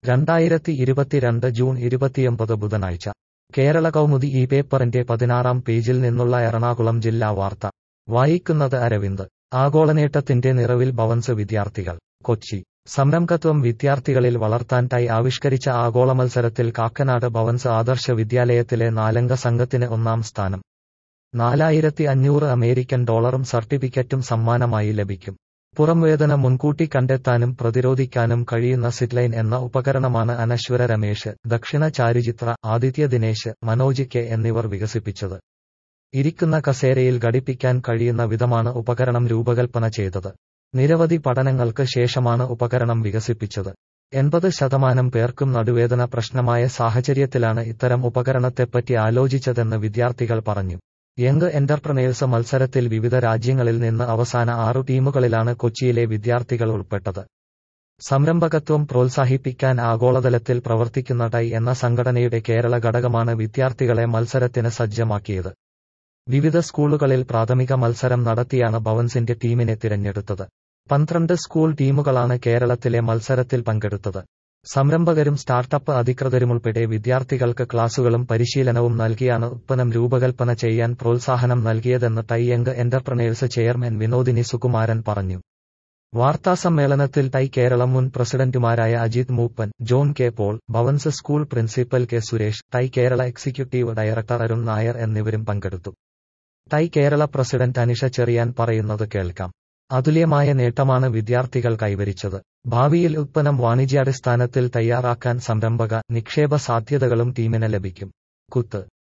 രണ്ടായിരത്തി ഇരുപത്തിരണ്ട് ജൂൺ ഇരുപത്തിയൊമ്പത് ബുധനാഴ്ച കേരള കൗമുദി ഈ പേപ്പറിന്റെ പതിനാറാം പേജിൽ നിന്നുള്ള എറണാകുളം ജില്ലാ വാർത്ത വായിക്കുന്നത് അരവിന്ദ് ആഗോളനേട്ടത്തിന്റെ നിറവിൽ ഭവൻസ് വിദ്യാർത്ഥികൾ കൊച്ചി സംരംഭകത്വം വിദ്യാർത്ഥികളിൽ വളർത്താൻ ടൈ ആവിഷ്കരിച്ച ആഗോള മത്സരത്തിൽ കാക്കനാട് ഭവൻസ് ആദർശ വിദ്യാലയത്തിലെ നാലംഗ സംഘത്തിന് ഒന്നാം സ്ഥാനം നാലായിരത്തി അഞ്ഞൂറ് അമേരിക്കൻ ഡോളറും സർട്ടിഫിക്കറ്റും സമ്മാനമായി ലഭിക്കും പുറംവേദന മുൻകൂട്ടി കണ്ടെത്താനും പ്രതിരോധിക്കാനും കഴിയുന്ന സിറ്റ്ലൈൻ എന്ന ഉപകരണമാണ് അനശ്വര രമേശ് ദക്ഷിണ ചാരുചിത്ര ആദിത്യ ദിനേശ് മനോജ് കെ എന്നിവർ വികസിപ്പിച്ചത് ഇരിക്കുന്ന കസേരയിൽ ഘടിപ്പിക്കാൻ കഴിയുന്ന വിധമാണ് ഉപകരണം രൂപകൽപ്പന ചെയ്തത് നിരവധി പഠനങ്ങൾക്ക് ശേഷമാണ് ഉപകരണം വികസിപ്പിച്ചത് എൺപത് ശതമാനം പേർക്കും നടുവേദന പ്രശ്നമായ സാഹചര്യത്തിലാണ് ഇത്തരം ഉപകരണത്തെപ്പറ്റി ആലോചിച്ചതെന്ന് വിദ്യാർത്ഥികൾ പറഞ്ഞു യങ് എന്റർപ്രണേഴ്സ് മത്സരത്തിൽ വിവിധ രാജ്യങ്ങളിൽ നിന്ന് അവസാന ആറു ടീമുകളിലാണ് കൊച്ചിയിലെ വിദ്യാർത്ഥികൾ ഉൾപ്പെട്ടത് സംരംഭകത്വം പ്രോത്സാഹിപ്പിക്കാൻ ആഗോളതലത്തിൽ പ്രവർത്തിക്കുന്ന ടൈ എന്ന സംഘടനയുടെ കേരള ഘടകമാണ് വിദ്യാർത്ഥികളെ മത്സരത്തിന് സജ്ജമാക്കിയത് വിവിധ സ്കൂളുകളിൽ പ്രാഥമിക മത്സരം നടത്തിയാണ് ഭവൻസിന്റെ ടീമിനെ തിരഞ്ഞെടുത്തത് പന്ത്രണ്ട് സ്കൂൾ ടീമുകളാണ് കേരളത്തിലെ മത്സരത്തിൽ പങ്കെടുത്തത് സംരംഭകരും സ്റ്റാർട്ടപ്പ് അധികൃതരുമുൾപ്പെടെ വിദ്യാർത്ഥികൾക്ക് ക്ലാസുകളും പരിശീലനവും നൽകിയാണ് ഉത്പന്നം രൂപകൽപ്പന ചെയ്യാൻ പ്രോത്സാഹനം നൽകിയതെന്ന് TiE young entrepreneurs chairman Vinodini Sukumaran പറഞ്ഞു വാർത്താസമ്മേളനത്തിൽ ടൈ കേരളം മുൻ പ്രസിഡന്റുമാരായ Ajith Mooppan John K Paul Bhavans school principal K Suresh TiE Kerala executive director Arun Nair എന്നിവരും പങ്കെടുത്തു ടൈ കേരള പ്രസിഡന്റ് അനിഷ ചെറിയാൻ പറയുന്നത് കേൾക്കാം അതുല്യമായ നേട്ടമാണ് വിദ്യാർത്ഥികൾ കൈവരിച്ചത് ഭാവിയിൽ ഉത്പന്നം വാണിജ്യാടിസ്ഥാനത്തിൽ തയ്യാറാക്കാൻ സംരംഭക നിക്ഷേപ സാധ്യതകളും ടീമിന് ലഭിക്കും കുത്ത്